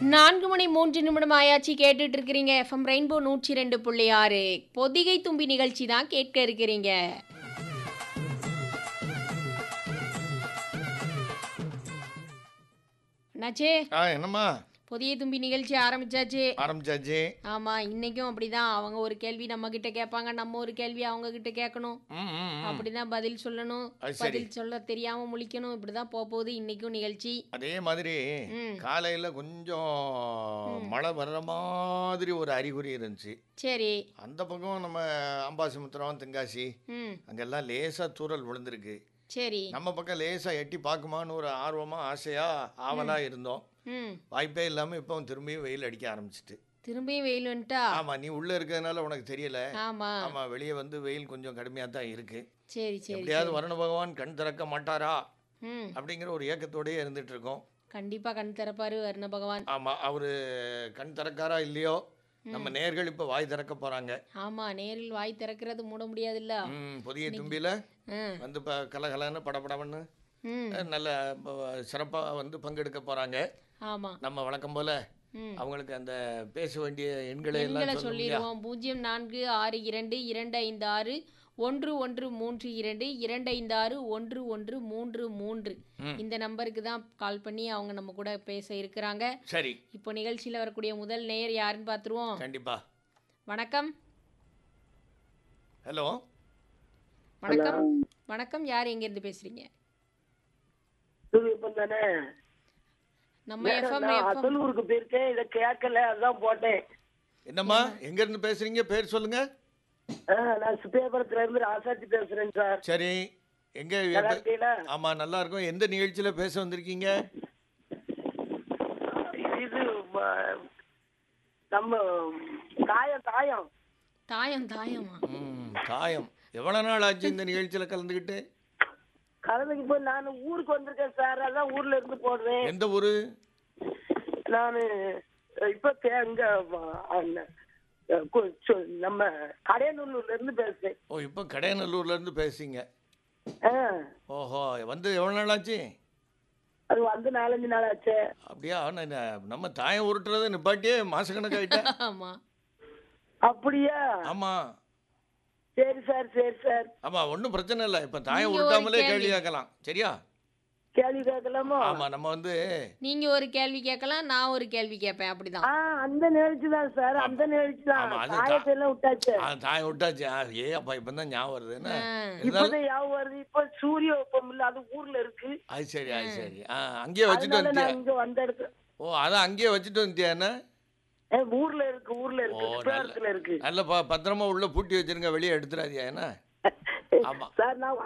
நான்கு மணி மூன்று நிமிடம் ஆயாச்சு கேட்டுட்டு இருக்கிறீங்க எஃப்எம் ரெயின்போ நூற்றி ரெண்டு புள்ளி ஆறு பொதிகை தும்பி நிகழ்ச்சி தான் கேட்க இருக்கிறீங்க என்னாச்சே ஆ என்னம்மா பொதிகை தும்பி நிகழ்ச்சி ஆரம்பிச்சாச்சு ஆரம்பிச்சாச்சு ஆமா இன்னைக்கும் அப்படிதான் அவங்க ஒரு கேள்வி நம்ம கிட்ட கேட்பாங்க நம்ம ஒரு கேள்வி அவங்க கிட்ட கேட்கணும் ம், ம், ம். அப்படிதான் பதில் சொல்லணும் அது சரி. பதில் சொல்ல தெரியாம முழிக்கணும் இப்படிதான் போக போகுது இன்னைக்கும் நிகழ்ச்சி அதே மாதிரி ம் காலையில் கொஞ்சம் மழை வர்ற மாதிரி ஒரு அறிகுறி இருந்துச்சு சரி அந்த பக்கம் நம்ம அம்பாசிமுத்திரம் தென்காசி ம் அங்கெல்லாம் லேசாக தூறல் விழுந்திருக்கு சரி நம்ம பக்கம் லேசாக எட்டி பார்க்குமான்னு ஒரு ஆர்வமாக ஆசையாக ஆவலாக இருந்தோம் ம் வாய்ப்பே இல்லாமல் இப்போ திரும்பியும் வெயில் அடிக்க ஆரம்பிச்சிட்டு திரும்பியும் வெயில் வந்துட்டா ஆமாம் நீ உள்ளே இருக்கிறதுனால உனக்கு தெரியல ஆமா ஆமாம் வெளியே வந்து வெயில் கொஞ்சம் கடுமையாக தான் இருக்குது சரி சரி எப்படியாவது வருண பகவான் கண் திறக்க மாட்டாரா ம் அப்படிங்கிற ஒரு ஏக்கத்தோடயே இருந்துட்டு இருக்கோம் கண்டிப்பா கண் திறப்பாரு வர்ண பகவான் ஆமாம் அவர் கண் திறக்காரா இல்லையோ நம்ம நேர்கள் இப்போ வாய் திறக்க போகிறாங்க ஆமா நேரில் வாய் திறக்கிறது மூட முடியாதுல்ல ம் புதிய தும்பியில் ம் வந்து இப்போ கலகலன்னு படபடன்னு ம் அஹ், நல்ல சிறப்பாக வந்து பங்கெடுக்க போகிறாங்க ஆமா நம்ம வழக்கம் போல் ம் அவங்களுக்கு அந்த பேச வேண்டிய எண்களை எண்களை எல்லாம் சொல்லணும் இல்லையா? சொல்லிடுவோம் பூஜ்ஜியம் நான்கு ஆறு இரண்டு இரண்டு ஐந்து ஆறு ஒன்று ஒன்று மூன்று இரண்டு இரண்டு ஐந்து ஆறு ஒன்று ஒன்று மூன்று மூன்று ம். இந்த நம்பருக்கு தான் கால் பண்ணி அவங்க நம்ம கூட பேச இருக்கிறாங்க சரி இப்போ நிகழ்ச்சியில் வரக்கூடிய முதல் நேயர் யாருன்னு பார்த்துருவோம் கண்டிப்பா வணக்கம் ஹலோ வணக்கம் வணக்கம் யார் எங்கேருந்து பேசுறீங்க இப்ப தானே நம்ம எஃப்எம் நான் எஃப்எம் அசலூருக்கு போயிருக்கேன் இதை கேட்கல அதான் போட்டேன் என்னம்மா எங்கேருந்து பேசுகிறீங்க பேர் சொல்லுங்க ஆ, நான் சுப்பேபுரத்துல இருந்து ராசாத்தி பேசுறேன் சார் சரி எங்கே நல்லா இருக்கீங்களா ஆமாம் நல்லா இருக்கும் எந்த நிகழ்ச்சியில் பேச வந்திருக்கீங்க இது ம- நம்ம தாயம் தாயம் தாயம் தாயமா ம் காயம் எவ்வளோ நாள் ஆச்சு இந்த நிகழ்ச்சியில் கலந்துக்கிட்டு கலந்துக்கு போய் நான் ஊருக்கு வந்திருக்கேன் சார் அதான் ஊர்ல இருந்து போடுறேன் எந்த ஊர் நான் இப்ப தே- இங்க வ- அண்ண- கு- சு- நம்ம கடையநல்லூர்ல இருந்து பேசுறேன் ஓ இப்போ கடையநல்லூர்லேருந்து பேசுறீங்க ஆ, ஓஹோ வந்து எவ்வளோ நாள் ஆச்சு அது வந்து நாலஞ்சு நாள் ஆச்சு அப்படியா நான் ந- நம்ம தாயம் உருட்டுறதை நிப்பாட்டியே மாசக்கணக்காயிட்டேன் ஆமா அப்படியா ஆமாம் சரி சார் சரி சார் ஆமாம் ஒன்றும் பிரச்சனை இல்லை இப்போ தாயம் நீங்க ஒரு உருட்டாமலே கேள்வி. கேள்வி கேட்கலாம் சரியா கேள்வி கேட்கலாமோ ஆமாம் நம்ம வந்து நீங்க ஒரு கேள்வி கேட்கலாம் நான் ஒரு கேள்வி கேட்பேன் அப்படிதான் ஆ அந்த நிகழ்ச்சி தான் சார் அந்த நிகழ்ச்சி தான் ஆமா, அது தாயத்தை எல்லாம் விட்டாச்சு ஆ, தாயம் விட்டாச்சு ஆ, ஏ அப்பா இப்போ தான் ஞாபகம் வருது என்ன ஆ. இருந்தாலும் இப்பதான் ஞாபகம் வருது இப்ப சூரிய வெப்பம் இல்ல அது ஊர்ல இருக்கு அது சரி அது சரி ஆ அங்கேயே வச்சுட்டு அதனால வந்துட்டியா நான் இங்க வந்த இடத்துல ஓ அதான் அங்கேயே வச்சுட்டு வந்துட்டியா என்ன ஏ, ஊர்ல இருக்கு ஊர்ல ஓ இருக்கு சுப்பேரத்துல இருக்கு நல்ல ப பத்திரமா உள்ள பூட்டி வச்சிருங்க வெளியே எடுத்துடாதியா என்ன ஆமா. சார் நான்